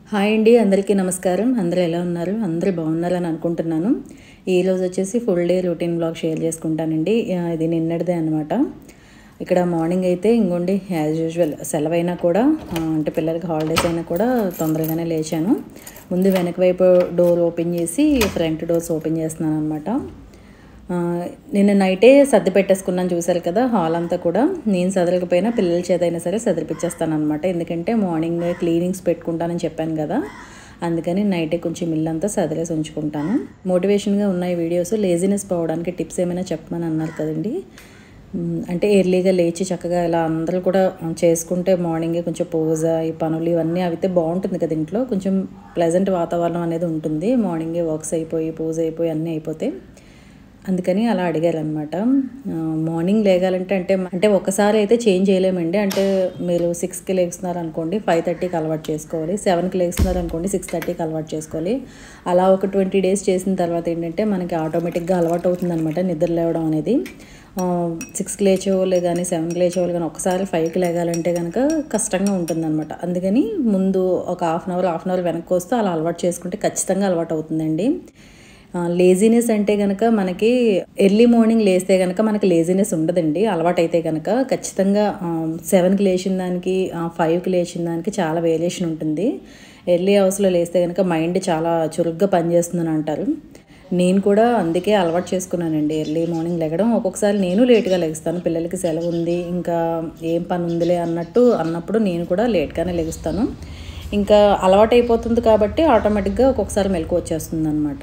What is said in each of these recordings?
hi అండి అందరికీ నమస్కారం అందరూ ఎలా ఉన్నారు అందరూ బాగున్నారని అనుకుంటున్నాను ఈరోజు వచ్చేసి full day routine blog share చేసుకుంటానండి ఆ, ఇది నిన్నటిదే అనమాట ఇక్కడ మార్నింగ్ అయితే ఇంకోండి యాజ్ యూజువల్ సెలవు అయినా కూడా ఆ, అంటే పిల్లలకి హాలిడేస్ అయినా కూడా తొందరగానే లేచాను ముందు వెనక వైపు డోర్ ఓపెన్ చేసి ఫ్రంట్ డోర్స్ ఓపెన్ చేస్తున్నాను అనమాట ఆ, నిన్న నైటే సర్ది పెట్టేసుకున్నాను చూసారు కదా హాల్ అంతా కూడా నేను సదరకపోయినా పిల్లల చేత అయినా సరే సదిరిపించేస్తాను అనమాట ఎందుకంటే మార్నింగ్ క్లీనింగ్స్ పెట్టుకుంటానని చెప్పాను కదా అందుకని నైటే కొంచెం ఇల్లంతా సదిరేసి ఉంచుకుంటాను మోటివేషన్గా ఉన్నాయి వీడియోస్ లేజినెస్ పోవడానికి టిప్స్ ఏమైనా చెప్పమని అన్నారు కదండి మ్, అంటే ఎర్లీగా లేచి చక్కగా ఇలా అందరూ కూడా చేసుకుంటే మార్నింగే కొంచెం పూజ ఈ పనులు ఇవన్నీ అవితే బాగుంటుంది కదా ఇంట్లో కొంచెం ప్లెజెంట్ వాతావరణం అనేది ఉంటుంది మార్నింగే వర్క్స్ అయిపోయి పూజ అయిపోయి అన్నీ అయిపోతాయి అందుకని అలా అడిగారనమాట మార్నింగ్ లేగాలంటే అంటే అంటే ఒకసారి అయితే చేంజ్ చేయలేమండి అంటే మీరు సిక్స్కి లేస్తున్నారు అనుకోండి ఫైవ్ థర్టీకి అలవాటు చేసుకోవాలి సెవెన్కి లేస్తున్నారు అనుకోండి సిక్స్ థర్టీకి అలవాటు చేసుకోవాలి అలా ఒక ట్వంటీ డేస్ చేసిన తర్వాత ఏంటంటే మనకి ఆటోమేటిక్గా అలవాటు అవుతుంది అనమాట నిద్ర లేవడం అనేది సిక్స్కి లేచేవాళ్ళు కానీ సెవెన్కి లేచేవాళ్ళు కానీ ఒకసారి ఫైవ్కి లేగాలంటే కనుక కష్టంగా ఉంటుందన్నమాట అందుకని ముందు ఒక half an hour half an hour వెనక్కి వస్తే అలా అలవాటు చేసుకుంటే ఖచ్చితంగా అలవాటు అవుతుందండి లేజినెస్ అంటే కనుక మనకి ఎర్లీ మార్నింగ్ లేస్తే కనుక మనకి లేజినెస్ ఉండదండి అలవాటు అయితే కనుక ఖచ్చితంగా సెవెన్కి లేచిన దానికి ఫైవ్కి లేచిన దానికి చాలా వేరియేషన్ ఉంటుంది ఎర్లీ అవర్స్లో లేస్తే కనుక మైండ్ చాలా చురుగ్గా పనిచేస్తుందని అంటారు నేను కూడా అందుకే అలవాటు చేసుకున్నానండి ఎర్లీ మార్నింగ్ లెగడం ఒక్కొక్కసారి నేను లేట్గా లెగుస్తాను పిల్లలకి సెలవు ఉంది ఇంకా ఏం పని ఉందిలే అన్నట్టు అన్నప్పుడు నేను కూడా లేట్గానే లెగుస్తాను ఇంకా అలవాటు అయిపోతుంది కాబట్టి ఆటోమేటిక్గా ఒక్కొక్కసారి మెలకు వచ్చేస్తుంది అనమాట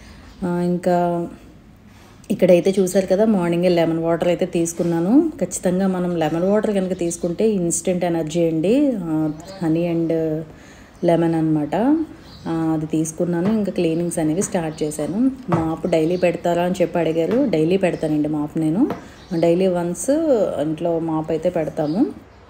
ఇంకా ఇక్కడైతే చూసారు కదా మార్నింగే లెమన్ వాటర్ అయితే తీసుకున్నాను ఖచ్చితంగా మనం లెమన్ వాటర్ కనుక తీసుకుంటే ఇన్స్టెంట్ ఎనర్జీ అండి హనీ అండ్ లెమన్ అనమాట అది తీసుకున్నాను ఇంకా క్లీనింగ్స్ అనేవి స్టార్ట్ చేశాను మాప్ డైలీ పెడతారా అని చెప్పి అడిగారు డైలీ పెడతానండి మాప్ నేను డైలీ వన్స్ ఇంట్లో మాప్ అయితే పెడతాము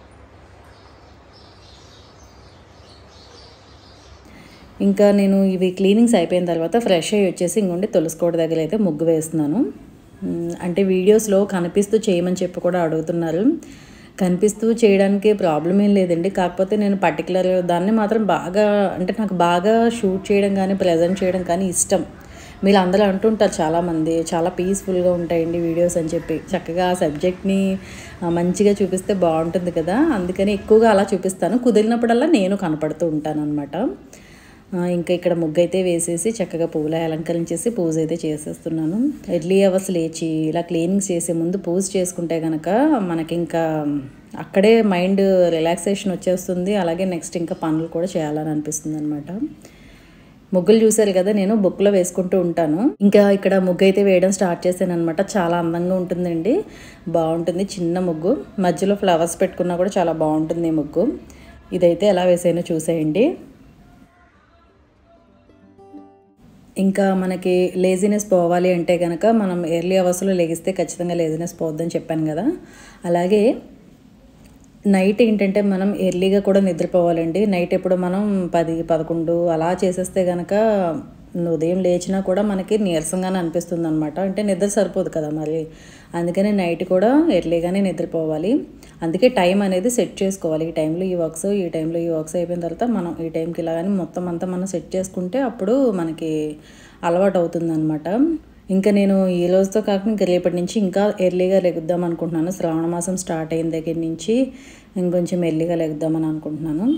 ఇంకా నేను ఇవి క్లీనింగ్స్ అయిపోయిన తర్వాత ఫ్రెష్ అయ్యి వచ్చేసి ఇంకొండి తులసికోట దగ్గర అయితే ముగ్గు వేస్తున్నాను మ్, అంటే వీడియోస్లో కనిపిస్తూ చేయమని చెప్పి కూడా అడుగుతున్నారు కనిపిస్తూ చేయడానికి ప్రాబ్లం ఏం లేదండి కాకపోతే నేను పర్టికులర్ దాన్ని మాత్రం బాగా అంటే నాకు బాగా షూట్ చేయడం కానీ ప్రజెంట్ చేయడం కానీ ఇష్టం మీరు అందరూ అంటుంటారు చాలామంది చాలా పీస్ఫుల్గా ఉంటాయండి వీడియోస్ అని చెప్పి చక్కగా ఆ సబ్జెక్ట్ని ఆ, మంచిగా చూపిస్తే బాగుంటుంది కదా అందుకని ఎక్కువగా అలా చూపిస్తాను కుదిరినప్పుడల్లా నేను కనపడుతూ ఉంటాను అనమాట ఇంకా ఇక్కడ ముగ్గు అయితే వేసేసి చక్కగా పువ్వులు అలంకరించేసి పూజ అయితే చేసేస్తున్నాను ఎర్లీ అవర్స్ లేచి ఇలా క్లీనింగ్స్ చేసే ముందు పూజ చేసుకుంటే కనుక మనకి ఇంకా అక్కడే మైండ్ రిలాక్సేషన్ వచ్చేస్తుంది అలాగే నెక్స్ట్ ఇంకా పనులు కూడా చేయాలని అనిపిస్తుంది అనమాట ముగ్గులు చూసారు కదా నేను బుక్లో వేసుకుంటూ ఉంటాను ఇంకా ఇక్కడ ముగ్గు అయితే వేయడం స్టార్ట్ చేశాను అనమాట చాలా అందంగా ఉంటుందండి బాగుంటుంది చిన్న ముగ్గు మధ్యలో ఫ్లవర్స్ పెట్టుకున్నా కూడా చాలా బాగుంటుంది ఈ ముగ్గు ఇదైతే ఎలా వేసానో చూసేయండి ఇంకా మనకి లేజినెస్ పోవాలి అంటే కనుక మనం ఎర్లీ అవర్స్లో లెగిస్తే ఖచ్చితంగా లేజినెస్ పోద్దని చెప్పాను కదా అలాగే నైట్ ఏంటంటే మనం ఎర్లీగా కూడా నిద్రపోవాలండి నైట్ ఎప్పుడు మనం పది పదకొండు అలా చేసేస్తే కనుక ఉదయం లేచినా కూడా మనకి నీరసంగానే అనిపిస్తుంది అనమాట అంటే నిద్ర సరిపోదు కదా మరి అందుకని నైట్ కూడా ఎర్లీగానే నిద్రపోవాలి అందుకే టైం అనేది సెట్ చేసుకోవాలి ఈ టైంలో ఈ వర్క్స్ ఈ టైంలో ఈ వర్క్స్ అయిపోయిన తర్వాత మనం ఈ టైంకి ఇలాగని మొత్తం అంతా మనం సెట్ చేసుకుంటే అప్పుడు మనకి అలవాటు అవుతుంది అనమాట ఇంకా నేను ఈ రోజుతో కాకుండా ఇంకా రేపటి నుంచి ఇంకా ఎర్లీగా లెగుద్దాం అనుకుంటున్నాను శ్రావణ మాసం స్టార్ట్ అయిన దగ్గర నుంచి ఇంకొంచెం ఎర్లీగా లెగుద్దామని అనుకుంటున్నాను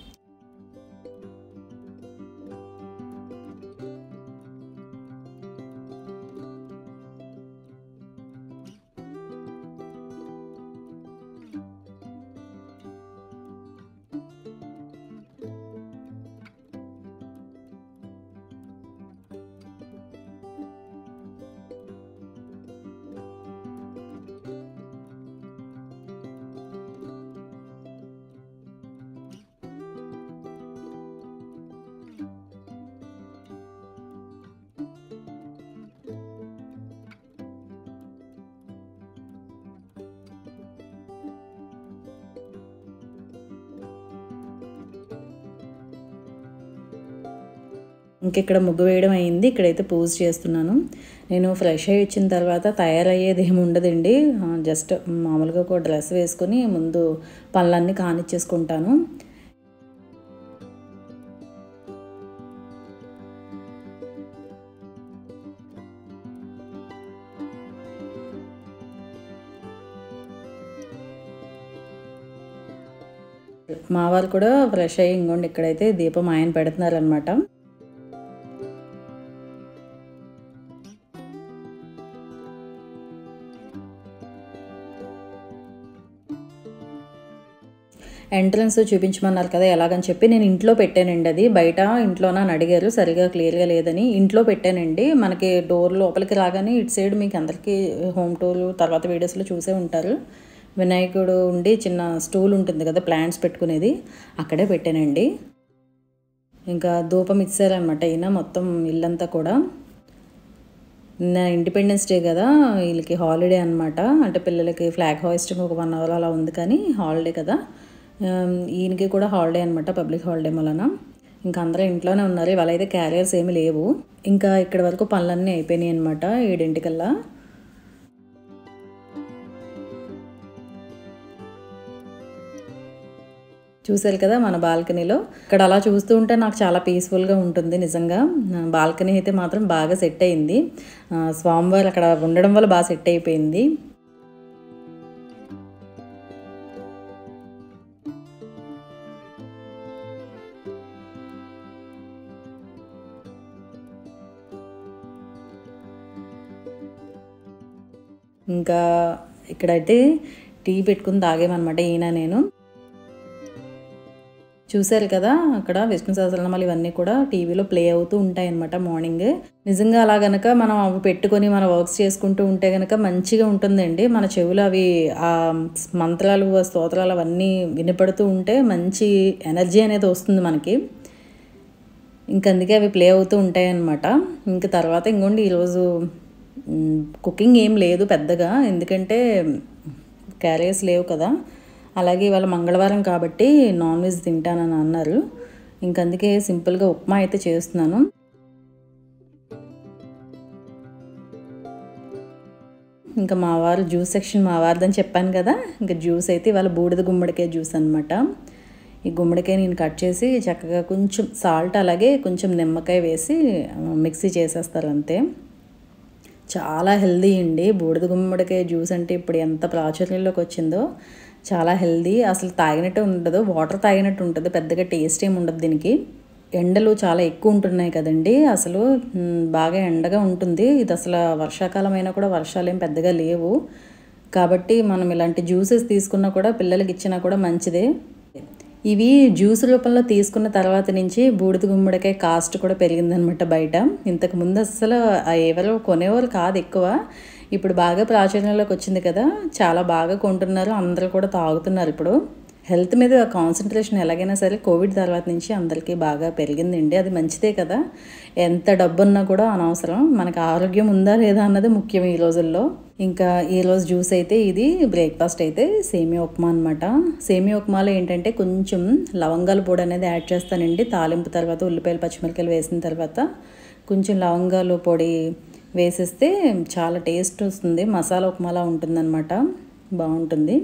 ఇంక ఇక్కడ ముగ్గు వేయడం అయింది ఇక్కడైతే పూజ చేస్తున్నాను నేను ఫ్రెష్ అయ్యి వచ్చిన తర్వాత తయారయ్యేది ఏమి ఉండదండి ఆ, జస్ట్ మామూలుగా ఒక డ్రెస్ వేసుకొని ముందు పనులన్నీ కానిచ్చేసుకుంటాను మా వారు కూడా ఫ్రెష్ అయ్యి ఇంకోండి ఇక్కడైతే దీపం ఆయన పెడుతున్నారనమాట ఎంట్రన్స్ చూపించమన్నారు కదా ఎలాగని చెప్పి నేను ఇంట్లో పెట్టానండి అది బయట ఇంట్లోనా అని అడిగారు సరిగా క్లియర్గా లేదని ఇంట్లో పెట్టానండి మనకి డోర్ లోపలికి రాగానే ఇటు సైడ్ మీకు అందరికీ హోమ్ టూర్ తర్వాత వీడియోస్లో చూసే ఉంటారు వినాయకుడు ఉండి చిన్న స్టూల్ ఉంటుంది కదా ప్లాంట్స్ పెట్టుకునేది అక్కడే పెట్టానండి ఇంకా ధూపం ఇచ్చారనమాట ఈయన మొత్తం ఇల్లంతా కూడా నిన్న ఇండిపెండెన్స్ డే కదా వీళ్ళకి హాలిడే అనమాట అంటే పిల్లలకి ఫ్లాగ్ హాయిస్టింగ్ ఒక వన్ అవర్ అలా ఉంది కానీ హాలిడే కదా ఈయనకి కూడా హాలిడే అనమాట పబ్లిక్ హాలిడే వలన ఇంకా అందరూ ఇంట్లోనే ఉన్నారు ఇవాళ అయితే క్యారియర్స్ ఏమి లేవు ఇంకా ఇక్కడ వరకు పనులన్నీ అయిపోయినాయి అనమాట ఏడింటికల్లా చూశారు కదా మన బాల్కనీలో ఇక్కడ అలా చూస్తూ ఉంటే నాకు చాలా పీస్ఫుల్గా ఉంటుంది నిజంగా బాల్కనీ అయితే మాత్రం బాగా సెట్ అయింది స్వామివారు అక్కడ ఉండడం వల్ల బాగా సెట్ అయిపోయింది ఇంకా ఇక్కడైతే టీ పెట్టుకుని తాగేమన్నమాట ఈయన నేను చూశారు కదా అక్కడ విష్ణు సహస్రనామాలు ఇవన్నీ కూడా టీవీలో ప్లే అవుతూ ఉంటాయి అనమాట మార్నింగ్ నిజంగా అలా గనక మనం అవి పెట్టుకొని మన వర్క్స్ చేసుకుంటూ ఉంటే గనక మంచిగా ఉంటుందండి మన చెవులు అవి ఆ మంత్రాలు స్తోత్రాలు అవన్నీ వినపడుతూ ఉంటే మంచి ఎనర్జీ అనేది వస్తుంది మనకి ఇంక అందుకే అవి ప్లే అవుతూ ఉంటాయి అన్నమాట ఇంక తర్వాత ఇంకోండి ఈరోజు కుకింగ్ ఏం లేదు పెద్దగా ఎందుకంటే క్యారియర్స్ లేవు కదా అలాగే ఇవాళ మంగళవారం కాబట్టి నాన్ వెజ్ తింటానని అన్నారు ఇంక అందుకే సింపుల్గా ఉప్మా అయితే చేస్తున్నాను ఇంకా మా వారు జ్యూస్ సెక్షన్ మా వారిదని చెప్పాను కదా ఇంకా జ్యూస్ అయితే ఇవాళ బూడిద గుమ్మడికాయ జ్యూస్ అనమాట ఈ గుమ్మడికాయ నేను కట్ చేసి చక్కగా కొంచెం సాల్ట్ అలాగే కొంచెం నిమ్మకాయ వేసి మిక్సీ చేసేస్తారు అంతే చాలా హెల్దీ అండి బూడిద గుమ్మడికాయ జ్యూస్ అంటే ఇప్పుడు ఎంత ప్రాచుర్యంలోకి వచ్చిందో చాలా హెల్దీ అసలు తాగినట్టు ఉండదు వాటర్ తాగినట్టు ఉంటుంది పెద్దగా టేస్ట్ ఏమి ఉండదు దీనికి ఎండలు చాలా ఎక్కువ ఉంటున్నాయి కదండి అసలు బాగా ఎండగా ఉంటుంది ఇది అసలు వర్షాకాలం అయినా కూడా వర్షాలు ఏం పెద్దగా లేవు కాబట్టి మనం ఇలాంటి జ్యూసెస్ తీసుకున్నా కూడా పిల్లలకి ఇచ్చినా కూడా మంచిదే ఇవి జ్యూస్ రూపంలో తీసుకున్న తర్వాత నుంచి బూడిద గుమ్మడికాయ కాస్ట్ కూడా పెరిగిందనమాట బయట ఇంతకు ముందు అసలు ఎవరు కొనేవారు కాదు ఎక్కువ ఇప్పుడు బాగా ప్రాచుర్యంలోకి వచ్చింది కదా చాలా బాగా కొంటున్నారు అందరూ కూడా తాగుతున్నారు ఇప్పుడు హెల్త్ మీద కాన్సన్ట్రేషన్ ఎలాగైనా సరే కోవిడ్ తర్వాత నుంచి అందరికీ బాగా పెరిగిందండి అది మంచిదే కదా ఎంత డబ్బు ఉన్నా కూడా అనవసరం మనకు ఆరోగ్యం ఉందా లేదా అన్నది ముఖ్యం ఈ రోజుల్లో ఇంకా ఈరోజు జ్యూస్ అయితే ఇది బ్రేక్ఫాస్ట్ అయితే సేమియా ఉప్మా అనమాట సేమియా ఉప్మాలో ఏంటంటే కొంచెం లవంగాల పొడి అనేది యాడ్ చేస్తానండి తాలింపు తర్వాత ఉల్లిపాయలు పచ్చిమిరకాయలు వేసిన తర్వాత కొంచెం లవంగాలు పొడి వేసేస్తే చాలా టేస్ట్ వస్తుంది మసాలా ఉప్మాలా ఉంటుందన్నమాట బాగుంటుంది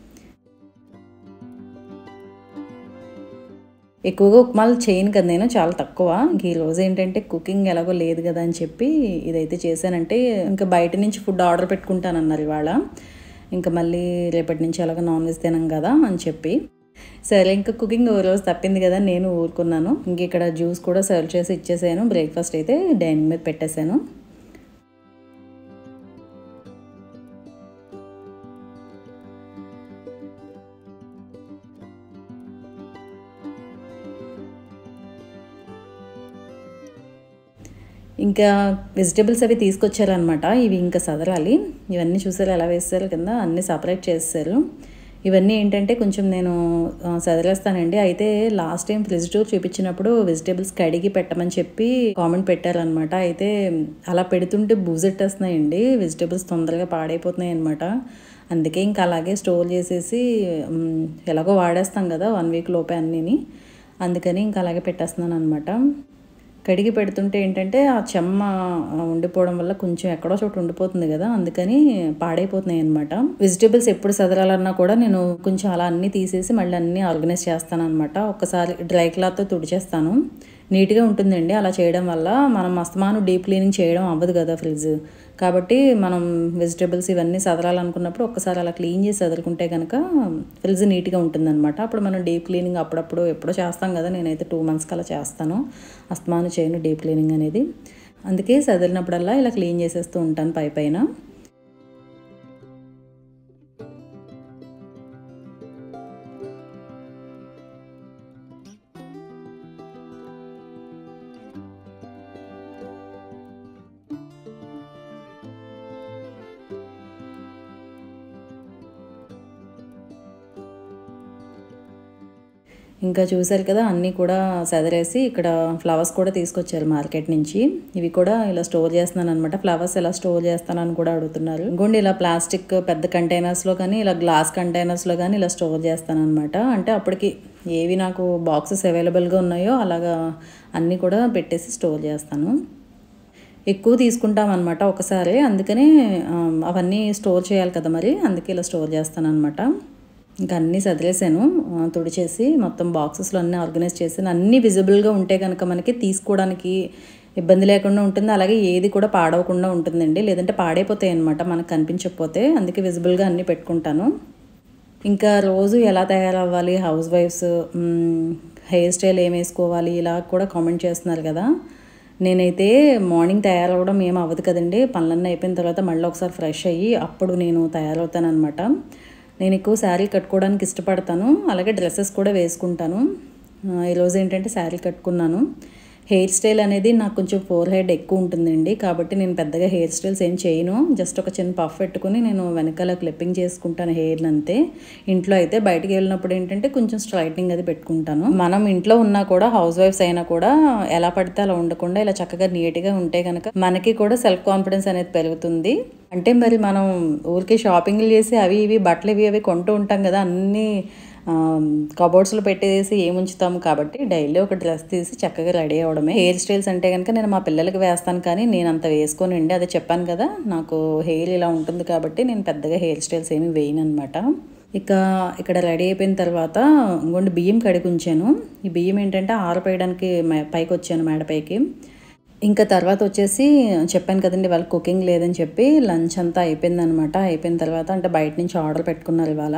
ఎక్కువగా ఉప్మాలు చేయను కదా నేను చాలా తక్కువ ఇంక ఈ రోజు ఏంటంటే కుకింగ్ ఎలాగో లేదు కదా అని చెప్పి ఇదైతే చేశానంటే ఇంకా బయట నుంచి ఫుడ్ ఆర్డర్ పెట్టుకుంటానన్నారు ఇవాళ ఇంకా మళ్ళీ రేపటి నుంచి ఎలాగో నాన్ వెజ్ తినాం కదా అని చెప్పి సరే ఇంకా కుకింగ్ ఓ రోజు తప్పింది కదా నేను ఊరుకున్నాను ఇంక ఇక్కడ జ్యూస్ కూడా సర్వ్ చేసి ఇచ్చేసాను బ్రేక్ఫాస్ట్ అయితే డైనింగ్ మీద పెట్టేశాను ఇంకా వెజిటేబుల్స్ అవి తీసుకొచ్చారనమాట ఇవి ఇంకా సదరాలి ఇవన్నీ చూసారు ఎలా వేస్తారు కింద అన్నీ సపరేట్ చేస్తారు ఇవన్నీ ఏంటంటే కొంచెం నేను సదిరేస్తానండి అయితే లాస్ట్ టైం ఫ్రిడ్జ్ టూర్ చూపించినప్పుడు వెజిటేబుల్స్ కడిగి పెట్టమని చెప్పి కామెంట్ పెట్టారనమాట అయితే అలా పెడుతుంటే బూజెట్టేస్తున్నాయండి వెజిటేబుల్స్ తొందరగా పాడైపోతున్నాయి అనమాట అందుకే ఇంకా అలాగే స్టోర్ చేసేసి ఎలాగో వాడేస్తాం కదా వన్ వీక్ లోపే అన్నీని అందుకని ఇంకా అలాగే పెట్టేస్తున్నాను అనమాట కడిగి పెడుతుంటే ఏంటంటే ఆ చెమ్మ ఉండిపోవడం వల్ల కొంచెం ఎక్కడో చోట ఉండిపోతుంది కదా అందుకని పాడైపోతున్నాయి అనమాట వెజిటేబుల్స్ ఎప్పుడు సదరాలన్నా కూడా నేను కొంచెం అలా అన్నీ తీసేసి మళ్ళీ అన్నీ ఆర్గనైజ్ చేస్తాను అనమాట ఒక్కసారి డ్రై క్లాత్తో తుడిచేస్తాను నీట్గా ఉంటుందండి అలా చేయడం వల్ల మనం అస్తమాను డీప్ క్లీనింగ్ చేయడం అవ్వదు కదా ఫ్రిడ్జ్ కాబట్టి మనం వెజిటేబుల్స్ ఇవన్నీ సదరాలనుకున్నప్పుడు ఒక్కసారి అలా క్లీన్ చేసి సదురుకుంటే కనుక ఫ్రిడ్జ్ నీట్గా ఉంటుందన్నమాట అప్పుడు మనం డీప్ క్లీనింగ్ అప్పుడప్పుడు ఎప్పుడో చేస్తాం కదా నేనైతే టూ మంత్స్కి అలా చేస్తాను అస్తమాను చేయను డీప్ క్లీనింగ్ అనేది అందుకే సదిరినప్పుడల్లా ఇలా క్లీన్ చేసేస్తూ ఉంటాను పై పైన ఇంకా చూసారు కదా అన్నీ కూడా సదరేసి ఇక్కడ ఫ్లవర్స్ కూడా తీసుకొచ్చారు మార్కెట్ నుంచి ఇవి కూడా ఇలా స్టోర్ చేస్తున్నాను అనమాట ఫ్లవర్స్ ఎలా స్టోర్ చేస్తానని కూడా అడుగుతున్నారు ఇంకోండి ఇలా ప్లాస్టిక్ పెద్ద కంటైనర్స్లో కానీ ఇలా గ్లాస్ కంటైనర్స్లో కానీ ఇలా స్టోర్ చేస్తాను అనమాట అంటే అప్పటికి ఏవి నాకు బాక్సెస్ అవైలబుల్గా ఉన్నాయో అలాగా అన్నీ కూడా పెట్టేసి స్టోర్ చేస్తాను ఎక్కువ తీసుకుంటాం అనమాట ఒకసారి అందుకనే ఆ, అవన్నీ స్టోర్ చేయాలి కదా మరి అందుకే ఇలా స్టోర్ చేస్తాను అనమాట ఇంకా అన్నీ సదిలేసాను ఆ, తుడిచేసి మొత్తం బాక్సెస్లో అన్నీ ఆర్గనైజ్ చేసాను అన్నీ విజిబుల్గా ఉంటే కనుక మనకి తీసుకోవడానికి ఇబ్బంది లేకుండా ఉంటుంది అలాగే ఏది కూడా పాడవకుండా ఉంటుందండి లేదంటే పాడైపోతాయి అనమాట మనకు కనిపించకపోతే అందుకే విజిబుల్గా అన్నీ పెట్టుకుంటాను ఇంకా రోజు ఎలా తయారవ్వాలి హౌస్ వైఫ్స్ హెయిర్ స్టైల్ ఏం వేసుకోవాలి ఇలా కూడా కామెంట్ చేస్తున్నారు కదా నేనైతే మార్నింగ్ తయారవడం ఏం అవ్వదు కదండి పనులన్నీ అయిపోయిన తర్వాత మళ్ళీ ఒకసారి ఫ్రెష్ అయ్యి అప్పుడు నేను తయారవుతాను అనమాట నేను ఎక్కువ శారీ కట్టుకోవడానికి ఇష్టపడతాను అలాగే డ్రెస్సెస్ కూడా వేసుకుంటాను ఆ, ఈరోజు ఏంటంటే శారీ కట్టుకున్నాను హెయిర్ స్టైల్ అనేది నాకు కొంచెం ఫోర్ హెడ్ ఎక్కువ ఉంటుందండి కాబట్టి నేను పెద్దగా హెయిర్ స్టైల్స్ ఏం చేయను జస్ట్ ఒక చిన్న పఫ్ పెట్టుకుని నేను వెనకాల క్లిప్పింగ్ చేసుకుంటాను హెయిర్ అంతే ఇంట్లో అయితే బయటికి వెళ్ళినప్పుడు ఏంటంటే కొంచెం స్ట్రైట్నింగ్ అది పెట్టుకుంటాను మనం ఇంట్లో ఉన్నా కూడా హౌస్ వైఫ్స్ అయినా కూడా ఎలా పడితే అలా ఉండకుండా ఇలా చక్కగా నీట్గా ఉంటే కనుక మనకి కూడా సెల్ఫ్ కాన్ఫిడెన్స్ అనేది పెరుగుతుంది అంటే మరి మనం ఊరికే షాపింగ్లు చేసి అవి ఇవి బట్టలు ఇవి అవి కొంటూ ఉంటాం కదా అన్నీ కబోర్డ్స్లో పెట్టేసి ఏం ఉంచుతాము కాబట్టి డైలీ ఒక డ్రెస్ తీసి చక్కగా రెడీ అవ్వడమే హెయిర్ స్టైల్స్ అంటే కనుక నేను మా పిల్లలకి వేస్తాను కానీ నేను అంత వేసుకోనండి అదే చెప్పాను కదా నాకు హెయిర్ ఇలా ఉంటుంది కాబట్టి నేను పెద్దగా హెయిర్ స్టైల్స్ ఏమి వేయను అనమాట ఇక ఇక్కడ రెడీ అయిపోయిన తర్వాత ఇంకొండి బియ్యం కడిగి ఉంచాను ఈ బియ్యం ఏంటంటే ఆరపేయడానికి మే- పైకి వచ్చాను మేడపైకి ఇంకా తర్వాత వచ్చేసి చెప్పాను కదండి వాళ్ళకి కుకింగ్ లేదని చెప్పి లంచ్ అంతా అయిపోయింది అనమాట అయిపోయిన తర్వాత అంటే బయట నుంచి ఆర్డర్ పెట్టుకున్నారు ఇవాళ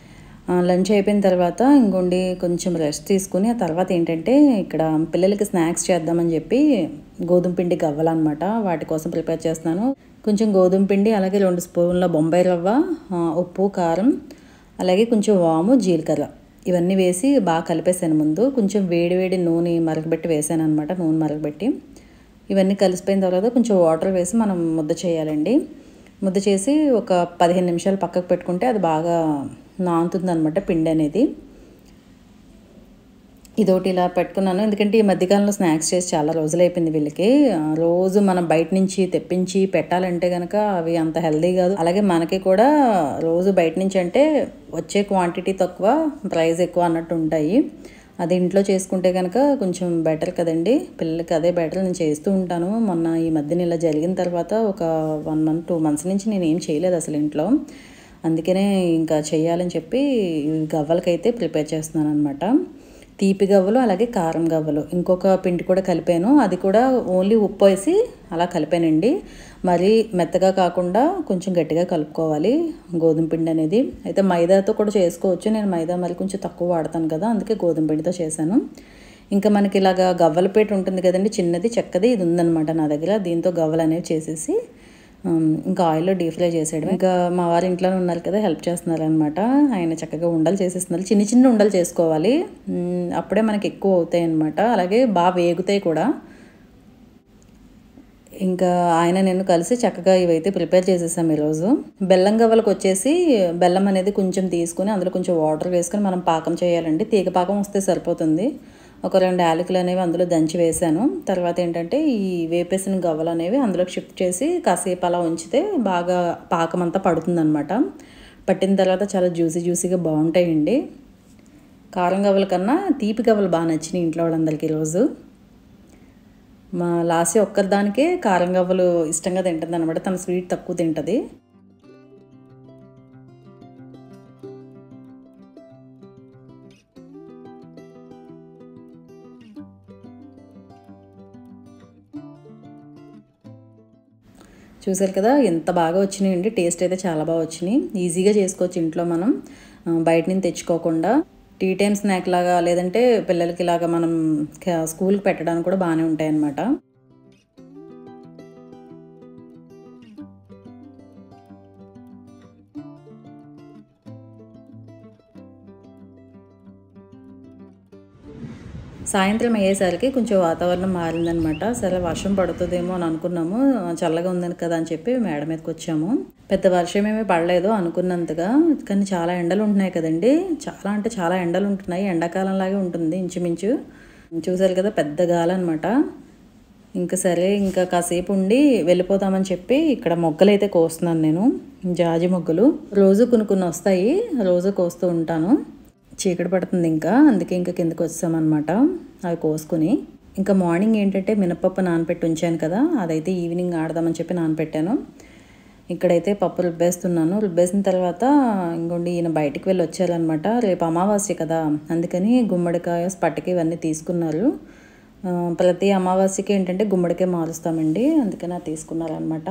ఆ, లంచ్ అయిపోయిన తర్వాత ఇంకోండి కొంచెం రెస్ట్ తీసుకుని ఆ తర్వాత ఏంటంటే ఇక్కడ పిల్లలకి స్నాక్స్ చేద్దామని చెప్పి గోధుమ పిండి గవ్వలన్నమాట వాటి కోసం ప్రిపేర్ చేస్తున్నాను కొంచెం గోధుమ పిండి అలాగే రెండు స్పూన్ల బొంబాయి రవ్వ ఆ, ఉప్పు కారం అలాగే కొంచెం వాము జీలకర్ర ఇవన్నీ వేసి బాగా కలిపేసాను ముందు కొంచెం వేడి వేడి నూనె మరగబెట్టి వేసాను అనమాట నూనె మరగబెట్టి ఇవన్నీ కలిసిపోయిన తర్వాత కొంచెం వాటర్ వేసి మనం ముద్ద చేయాలండి ముద్ద చేసి ఒక పదిహేను నిమిషాలు పక్కకు పెట్టుకుంటే అది బాగా నానుతుంది అనమాట పిండి అనేది ఇదోటి ఇలా పెట్టుకున్నాను ఎందుకంటే ఈ మధ్యకాలంలో స్నాక్స్ చేసి చాలా రోజులు అయిపోయింది వీళ్ళకి ఆ, రోజు మనం బయట నుంచి తెప్పించి పెట్టాలంటే కనుక అవి అంత హెల్దీ కాదు అలాగే మనకి కూడా రోజు బయట నుంచి అంటే వచ్చే క్వాంటిటీ తక్కువ ప్రైస్ ఎక్కువ అన్నట్టు ఉంటాయి అది ఇంట్లో చేసుకుంటే కనుక కొంచెం బెటర్ కదండి పిల్లలకి అదే బెటర్ నేను చేస్తూ ఉంటాను మొన్న ఈ మధ్యన ఇలా జరిగిన తర్వాత ఒక వన్ మంత్ టూ మంత్స్ నుంచి నేను ఏం చేయలేదు అసలు ఇంట్లో అందుకనే ఇంకా చేయాలని చెప్పి ఈ గవ్వలకైతే ప్రిపేర్ చేస్తున్నాను అనమాట తీపి గవ్వలు అలాగే కారం గవ్వలు ఇంకొక పిండి కూడా కలిపాను అది కూడా ఓన్లీ ఉప్పు వేసి అలా కలిపానండి మరి మెత్తగా కాకుండా కొంచెం గట్టిగా కలుపుకోవాలి గోధుమ పిండి అనేది అయితే మైదాతో కూడా చేసుకోవచ్చు నేను మైదా మరి కొంచెం తక్కువ వాడతాను కదా అందుకే గోధుమ పిండితో చేశాను ఇంకా మనకి ఇలాగా గవ్వలపేట ఉంటుంది కదండి చిన్నది చెక్కది ఇది ఉందన్నమాట నా దగ్గర దీంతో గవ్వలు అనేవి చేసేసి ఉమ్, ఇంకా ఆయిల్లో డీప్ ఫ్రై చేసేయడం ఇంకా మా వారు ఇంట్లోనే ఉన్నారు కదా హెల్ప్ చేస్తున్నారు అనమాట ఆయన చక్కగా ఉండలు చేసేస్తున్నారు చిన్న చిన్న ఉండలు చేసుకోవాలి ఉమ్, అప్పుడే మనకి ఎక్కువ అవుతాయి అనమాట అలాగే బాగా వేగుతాయి కూడా ఇంకా ఆయన నేను కలిసి చక్కగా ఇవైతే ప్రిపేర్ చేసేసాం ఈరోజు బెల్లం గవ్వలకు వచ్చేసి బెల్లం అనేది కొంచెం తీసుకుని అందులో కొంచెం వాటర్ వేసుకొని మనం పాకం చేయాలండి తీగ పాకం వస్తే సరిపోతుంది ఒక రెండు యాలకులు అనేవి అందులో దంచి వేసాను తర్వాత ఏంటంటే ఈ వేపేసిన గవ్వలు అనేవి అందులోకి షిఫ్ట్ చేసి కాసేపు అలా ఉంచితే బాగా పాకం అంతా పడుతుందన్నమాట పట్టిన తర్వాత చాలా జ్యూసీ జ్యూసీగా బాగుంటాయండి కారం గవ్వల కన్నా తీపి గవ్వలు బాగా నచ్చినాయి ఇంట్లో వాళ్ళందరికీ ఈరోజు మా లాసి ఒక్కదానికే కారం గవ్వలు ఇష్టంగా తింటుంది అనమాట తన స్వీట్ తక్కువ తింటుంది చూసారు కదా ఎంత బాగా వచ్చినాయండి టేస్ట్ అయితే చాలా బాగా వచ్చినాయి ఈజీగా చేసుకోవచ్చు ఇంట్లో మనం ఆ, బయట నుంచి తెచ్చుకోకుండా టీ టైం స్నాక్ లాగా లేదంటే పిల్లలకి ఇలాగా మనం క- స్కూల్కి పెట్టడానికి కూడా బాగానే ఉంటాయి అన్నమాట సాయంత్రం అయ్యేసరికి కొంచెం వాతావరణం మారిందనమాట సరే వర్షం పడుతుందేమో అని అనుకున్నాము చల్లగా ఉందని కదా అని చెప్పి మేడ మీదకి వచ్చాము పెద్ద వర్షం ఏమీ పడలేదు అనుకున్నంతగా కానీ చాలా ఎండలు ఉంటున్నాయి కదండి చాలా అంటే చాలా ఎండలు ఉంటున్నాయి ఎండాకాలం లాగే ఉంటుంది ఇంచుమించు చూసారు కదా పెద్ద గాలి అనమాట ఇంకా సరే ఇంకా కాసేపు ఉండి వెళ్ళిపోతామని చెప్పి ఇక్కడ మొగ్గలు అయితే కోస్తున్నాను నేను జాజి మొగ్గలు రోజు కొన్ని కొన్ని వస్తాయి రోజు కోస్తూ ఉంటాను చీకటి పడుతుంది ఇంకా అందుకే ఇంకా కిందకి వచ్చామన్నమాట అవి కోసుకుని ఇంకా మార్నింగ్ ఏంటంటే మినపప్పు నానపెట్టి ఉంచాను కదా అదైతే ఈవినింగ్ ఆడదామని చెప్పి నానపెట్టాను ఇక్కడైతే పప్పు రుబ్బేస్తున్నాను రుబ్బేసిన తర్వాత ఇంకోండి ఈయన బయటికి వెళ్ళి వచ్చారనమాట రేపు అమావాస్య కదా అందుకని గుమ్మడికాయ స్పట్టకి ఇవన్నీ తీసుకున్నారు ఆ, ప్రతి అమావాస్యకి ఏంటంటే గుమ్మడికాయ మారుస్తామండి అందుకని అది తీసుకున్నారనమాట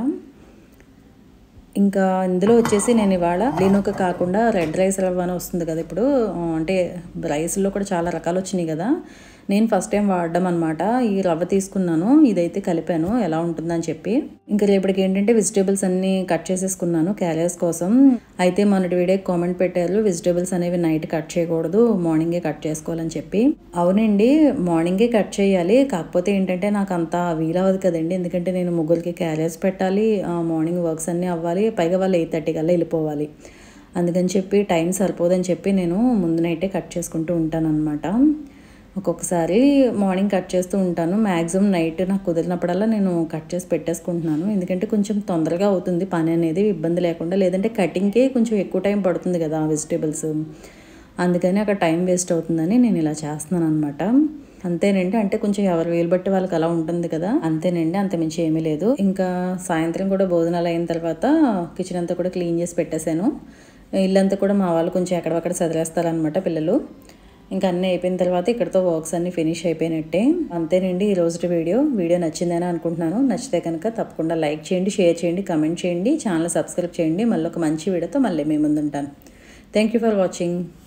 ఇంకా ఇందులో వచ్చేసి నేను ఇవాళ ఇడ్లీనూక కాకుండా రెడ్ రైస్ రవ్వ అని వస్తుంది కదా ఇప్పుడు ఆ, అంటే రైస్లో కూడా చాలా రకాలు వచ్చినాయి కదా నేను ఫస్ట్ టైం వాడడం అనమాట ఈ రవ్వ తీసుకున్నాను ఇదైతే కలిపాను ఎలా ఉంటుందని చెప్పి ఇంకా రేపటికి ఏంటంటే వెజిటేబుల్స్ అన్ని కట్ చేసేసుకున్నాను క్యారియర్స్ కోసం అయితే మొన్నటి వీడియో కామెంట్ పెట్టారు వెజిటేబుల్స్ అనేవి నైట్ కట్ చేయకూడదు మార్నింగే కట్ చేసుకోవాలని చెప్పి అవునండి మార్నింగే కట్ చేయాలి కాకపోతే ఏంటంటే నాకు అంత వీలవ్వదు కదండి ఎందుకంటే నేను ముగ్గురికి క్యారియర్స్ పెట్టాలి ఆ, మార్నింగ్ వర్క్స్ అన్నీ అవ్వాలి పైగా వాళ్ళు ఎయిట్ థర్టీ కల్లా వెళ్ళిపోవాలి అందుకని చెప్పి టైం సరిపోదని చెప్పి నేను ముందు నైటే కట్ చేసుకుంటూ ఉంటాను అనమాట ఒక్కొక్కసారి మార్నింగ్ కట్ చేస్తూ ఉంటాను మ్యాక్సిమం నైట్ నాకు కుదిరినప్పుడల్లా నేను కట్ చేసి పెట్టేసుకుంటున్నాను ఎందుకంటే కొంచెం తొందరగా అవుతుంది పని అనేది ఇబ్బంది లేకుండా లేదంటే కటింగ్కే కొంచెం ఎక్కువ టైం పడుతుంది కదా వెజిటేబుల్స్ అందుకని అక్కడ టైం వేస్ట్ అవుతుందని నేను ఇలా చేస్తున్నాను అనమాట అంతేనండి అంటే కొంచెం ఎవరు వీలు బట్టి వాళ్ళకి అలా ఉంటుంది కదా అంతేనండి అంత మించి ఏమీ లేదు ఇంకా సాయంత్రం కూడా భోజనాలు అయిన తర్వాత కిచెన్ అంతా కూడా క్లీన్ చేసి పెట్టేశాను ఇల్లంతా కూడా మా వాళ్ళు కొంచెం ఎక్కడక్కడ చదివేస్తారనమాట పిల్లలు ఇంకా అన్నీ అయిపోయిన తర్వాత ఇక్కడతో వర్క్స్ అన్నీ ఫినిష్ అయిపోయినట్టే అంతేనండి ఈ రోజు వీడియో వీడియో నచ్చిందని అనుకుంటున్నాను నచ్చితే కనుక తప్పకుండా లైక్ చేయండి షేర్ చేయండి కమెంట్ చేయండి ఛానల్ సబ్స్క్రైబ్ చేయండి మళ్ళీ ఒక మంచి వీడియోతో మళ్ళీ మీ ముందుంటాను థ్యాంక్ యూ ఫర్ వాచింగ్